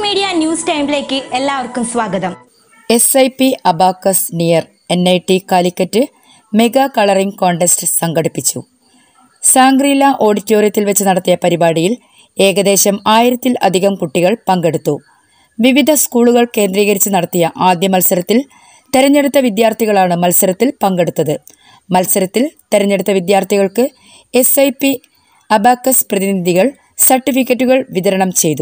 Media news ടൈമിലേക്ക് എല്ലാവർക്കും സ്വാഗതം S I P abacus near N I T Calicut mega colouring contest സംഘടിപ്പിച്ചു Shangrila ഓഡിറ്റോറിയത്തിൽ വെച്ച് നടത്തിയ പരിപാടിയിൽ ഏകദേശം ആയിരത്തിൽ അധികം കുട്ടികൾ പങ്കെടുത്തു വിവിധ സ്കൂളുകൾ കേന്ദ്രീകരിച്ച് നടത്തിയ ആദ്യ മത്സരത്തിൽ തെരഞ്ഞെടുത്ത വിദ്യാർത്ഥികളാണ് മത്സരത്തിൽ പങ്കെടുത്തത് മത്സരത്തിൽ തെരഞ്ഞെടുത്ത വിദ്യാർത്ഥികൾക്ക് എസ് ഐ പി അബാക്കസ് പ്രതിനിധികൾ സർട്ടിഫിക്കറ്റുകൾ വിതരണം ചെയ്തു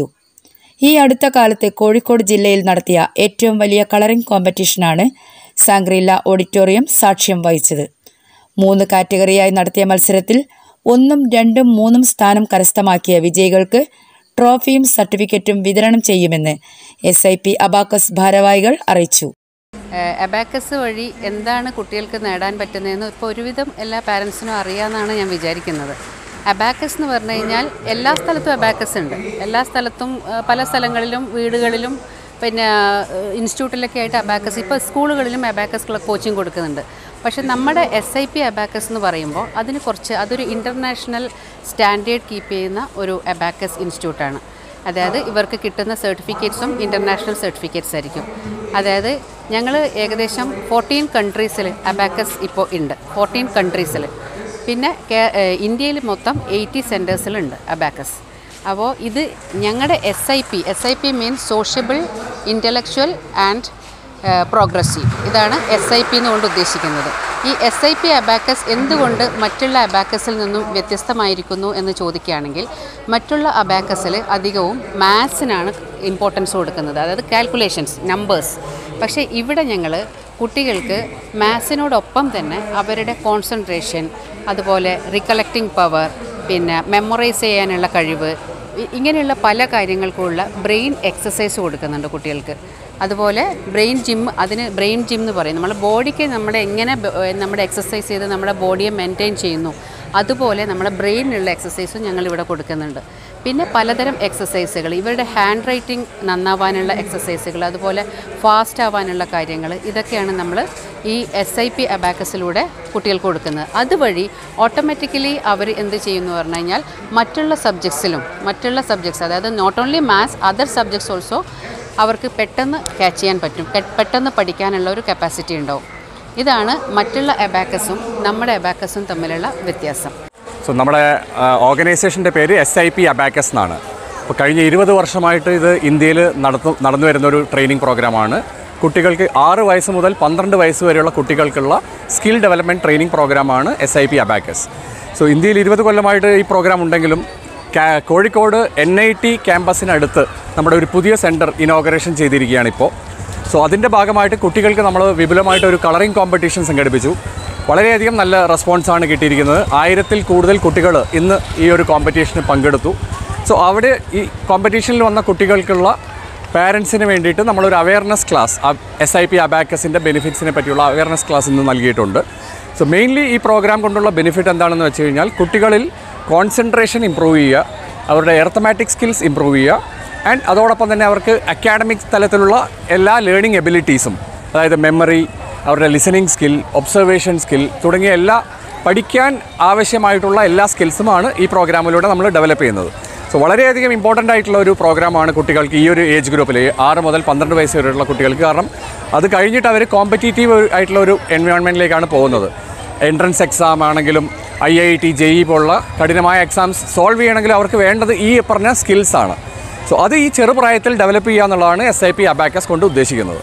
ഈ അടുത്ത കാലത്ത് കോഴിക്കോട് ജില്ലയിൽ നടത്തിയ ഏറ്റവും വലിയ കളറിംഗ് കോമ്പറ്റീഷനാണ് സാങ്ഗ്രീല ഓഡിറ്റോറിയം സാക്ഷ്യം വഹിച്ചത് മൂന്ന് കാറ്റഗറിയായി നടത്തിയ മത്സരത്തിൽ ഒന്നും രണ്ടും മൂന്നും സ്ഥാനം കരസ്ഥമാക്കിയ വിജയികൾക്ക് ട്രോഫിയും സർട്ടിഫിക്കറ്റും വിതരണം ചെയ്യുമെന്ന് എസ് ഐ പി അബാക്കസ് ഭാരവാഹികൾ അറിയിച്ചു അബാക്കസ് വഴി എന്താണ് കുട്ടികൾക്ക് നേടാൻ പറ്റുന്നതെന്ന് ഇപ്പോൾ ഒരുവിധം എല്ലാ പാരൻസിനും അറിയാമെന്നാണ് ഞാൻ വിചാരിക്കുന്നത് അബാക്കസ് എന്ന് പറഞ്ഞു കഴിഞ്ഞാൽ എല്ലാ സ്ഥലത്തും അബാക്കസ് ഉണ്ട് എല്ലാ സ്ഥലത്തും ആ, പല സ്ഥലങ്ങളിലും വീടുകളിലും പിന്നെ ഇൻസ്റ്റിറ്റ്യൂട്ടിലൊക്കെ ആയിട്ട് അബാക്കസ് ഇപ്പോൾ സ്കൂളുകളിലും അബാക്കസ് കോച്ചിങ് കൊടുക്കുന്നുണ്ട് പക്ഷേ നമ്മുടെ എസ് ഐ പി അബാക്കസ് എന്ന് പറയുമ്പോൾ അതിന് കുറച്ച് അതൊരു ഇൻ്റർനാഷണൽ സ്റ്റാൻഡേർഡ് കീപ്പ് ചെയ്യുന്ന ഒരു അബാക്കസ് ഇൻസ്റ്റിറ്റ്യൂട്ടാണ് അതായത് ഇവർക്ക് കിട്ടുന്ന സർട്ടിഫിക്കറ്റ്സും ഇൻ്റർനാഷണൽ സർട്ടിഫിക്കറ്റ്സ് ആയിരിക്കും അതായത് ഞങ്ങൾ ഏകദേശം ഫോർട്ടീൻ കൺട്രീസിൽ അബാക്കസ് ഇപ്പോൾ ഉണ്ട് ഫോർട്ടീൻ കൺട്രീസിൽ പിന്നെ കേ- ഏഹ് ഇന്ത്യയിൽ മൊത്തം എയ്റ്റി സെൻറ്റേഴ്സിലുണ്ട് അബാക്കസ് അപ്പോൾ ഇത് ഞങ്ങളുടെ S I P S I P means sociable intellectual and progressive ഇതാണ് എസ് ഐ പി എന്നുകൊണ്ട് ഉദ്ദേശിക്കുന്നത് ഈ എസ് ഐ പി അബാക്കസ് എന്തുകൊണ്ട് മറ്റുള്ള അബാക്കസിൽ നിന്നും വ്യത്യസ്തമായിരിക്കുന്നു എന്ന് ചോദിക്കുകയാണെങ്കിൽ മറ്റുള്ള അബാക്കസിൽ അധികവും മാത്സിനാണ് ഇമ്പോർട്ടൻസ് കൊടുക്കുന്നത് അതായത് കാൽക്കുലേഷൻസ് നമ്പേഴ്സ് പക്ഷേ ഇവിടെ ഞങ്ങൾ കുട്ടികൾക്ക് മാത്സിനോടൊപ്പം തന്നെ അവരുടെ കോൺസെൻട്രേഷൻ അതുപോലെ റിക്കലക്റ്റിംഗ് പവർ പിന്നെ മെമ്മറൈസ് ചെയ്യാനുള്ള കഴിവ് ഇ- ഇങ്ങനെയുള്ള പല കാര്യങ്ങൾക്കുമുള്ള ബ്രെയിൻ എക്സസൈസ് കൊടുക്കുന്നുണ്ട് കുട്ടികൾക്ക് അതുപോലെ ബ്രെയിൻ ജിം അതിന് ബ്രെയിൻ ജിം എന്ന് പറയും നമ്മുടെ ബോഡിക്ക് നമ്മുടെ എങ്ങനെ ബ- ഏഹ് നമ്മുടെ എക്സസൈസ് ചെയ്ത് നമ്മുടെ ബോഡിയെ മെയിൻറ്റെയിൻ ചെയ്യുന്നു അതുപോലെ നമ്മുടെ ബ്രെയിനിനുള്ള എക്സസൈസും ഞങ്ങൾ ഇവിടെ കൊടുക്കുന്നുണ്ട് പിന്നെ പലതരം എക്സസൈസുകൾ ഇവരുടെ ഹാൻഡ് റൈറ്റിംഗ് നന്നാവാനുള്ള എക്സസൈസുകൾ അതുപോലെ ഫാസ്റ്റ് ആവാനുള്ള കാര്യങ്ങൾ ഇതൊക്കെയാണ് നമ്മൾ ഈ എസ് ഐ പി അബാക്കസിലൂടെ കുട്ടികൾക്ക് കൊടുക്കുന്നത് അതുവഴി ഓട്ടോമാറ്റിക്കലി അവർ എന്ത് ചെയ്യുന്നു പറഞ്ഞു കഴിഞ്ഞാൽ മറ്റുള്ള സബ്ജക്ട്സിലും മറ്റുള്ള സബ്ജക്ട്സ് അതായത് not only maths other subjects also അവർക്ക് പെട്ടെന്ന് ക്യാച്ച് ചെയ്യാൻ പറ്റും കെ- പെട്ടെന്ന് പഠിക്കാനുള്ള ഒരു കപ്പാസിറ്റി ഉണ്ടാവും ഇതാണ് മറ്റുള്ള അബാക്കസും നമ്മുടെ അബാക്കസും തമ്മിലുള്ള വ്യത്യാസം സോ നമ്മുടെ ഓർഗനൈസേഷൻ്റെ പേര് എസ് ഐ പി അബാക്കസ് എന്നാണ് അപ്പോൾ കഴിഞ്ഞ ഇരുപത് വർഷമായിട്ട് ഇത് ഇന്ത്യയിൽ നടത്തു നടന്നു വരുന്ന ഒരു ട്രെയിനിങ് പ്രോഗ്രാമാണ് കുട്ടികൾക്ക് ആറ് വയസ്സ് മുതൽ പന്ത്രണ്ട് വയസ്സ് വരെയുള്ള കുട്ടികൾക്കുള്ള സ്കിൽ ഡെവലപ്മെൻറ്റ് ട്രെയിനിങ് പ്രോഗ്രാമാണ് S I P abacus so ഇന്ത്യയിൽ ഇരുപത് കൊല്ലമായിട്ട് ഈ പ്രോഗ്രാം ഉണ്ടെങ്കിലും കാ- കോഴിക്കോട് എൻ ഐ ടി ക്യാമ്പസിനടുത്ത് നമ്മുടെ ഒരു പുതിയ സെൻറ്റർ ഇനോഗ്രേഷൻ ചെയ്തിരിക്കുകയാണ് ഇപ്പോൾ സോ അതിൻ്റെ ഭാഗമായിട്ട് കുട്ടികൾക്ക് നമ്മൾ വിപുലമായിട്ട് ഒരു കളറിംഗ് കോമ്പറ്റീഷൻ സംഘടിപ്പിച്ചു വളരെയധികം നല്ല റെസ്പോൺസാണ് കിട്ടിയിരിക്കുന്നത് ആയിരത്തിൽ കൂടുതൽ കുട്ടികൾ ഇന്ന് ഈ ഒരു കോമ്പറ്റീഷന് പങ്കെടുത്തു സോ അവിടെ ഈ കോമ്പറ്റീഷനിൽ വന്ന കുട്ടികൾക്കുള്ള പാരൻസിന് വേണ്ടിയിട്ട് നമ്മളൊരു awareness class S I P അബാക്കസിൻ്റെ ബെനിഫിറ്റ്സിനെ പറ്റിയുള്ള അവയർനെസ് ക്ലാസ് ഇന്ന് നൽകിയിട്ടുണ്ട് സോ മെയിൻലി ഈ പ്രോഗ്രാം കൊണ്ടുള്ള ബെനിഫിറ്റ് എന്താണെന്ന് വെച്ച് കഴിഞ്ഞാൽ കുട്ടികളിൽ കോൺസെൻട്രേഷൻ ഇമ്പ്രൂവ് ചെയ്യുക അവരുടെ എർത്തമാറ്റിക് സ്കിൽസ് ഇമ്പ്രൂവ് ചെയ്യുക ആൻഡ് അതോടൊപ്പം തന്നെ അവർക്ക് അക്കാഡമിക് തലത്തിലുള്ള എല്ലാ ലേണിംഗ് എബിലിറ്റീസും അതായത് മെമ്മറി അവരുടെ ലിസണിങ് സ്കിൽ ഒബ്സർവേഷൻ സ്കിൽ തുടങ്ങിയ എല്ലാ പഠിക്കാൻ ആവശ്യമായിട്ടുള്ള എല്ലാ സ്കിൽസുമാണ് ഈ പ്രോഗ്രാമിലൂടെ നമ്മൾ ഡെവലപ്പ് ചെയ്യുന്നത് സോ വളരെയധികം ഇമ്പോർട്ടൻ്റ് ആയിട്ടുള്ള ഒരു പ്രോഗ്രാമാണ് കുട്ടികൾക്ക് ഈ ഒരു ഏജ് ഗ്രൂപ്പിൽ ആറ് മുതൽ പന്ത്രണ്ട് വയസ്സ് വരെയുള്ള കുട്ടികൾക്ക് കാരണം അത് കഴിഞ്ഞിട്ട് അവർ കോമ്പറ്റീറ്റീവ് ആയിട്ടുള്ള ഒരു എൻവയോൺമെൻറ്റിലേക്കാണ് പോകുന്നത് എൻട്രൻസ് എക്സാം ആണെങ്കിലും I I T J E പോലുള്ള കഠിനമായ എക്സാംസ് സോൾവ് ചെയ്യണമെങ്കിൽ അവർക്ക് വേണ്ടത് ഈ പറഞ്ഞ സ്കിൽസാണ് സോ അത് ഈ ചെറുപ്രായത്തിൽ ഡെവലപ്പ് ചെയ്യുക എന്നുള്ളതാണ് എസ് ഐ പി അബാക്കസ് കൊണ്ട് ഉദ്ദേശിക്കുന്നത്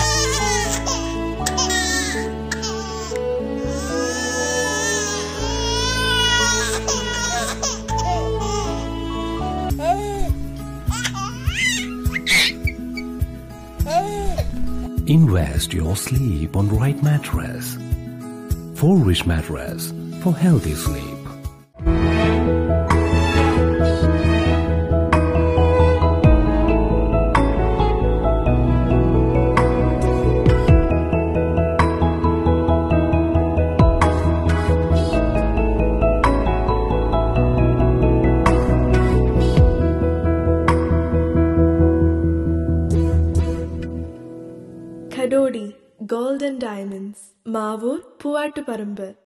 Invest your sleep on right mattress. For rich mattress for healthy sleep. Kadodi Gold and Diamonds, Mavur, Puattuparambur.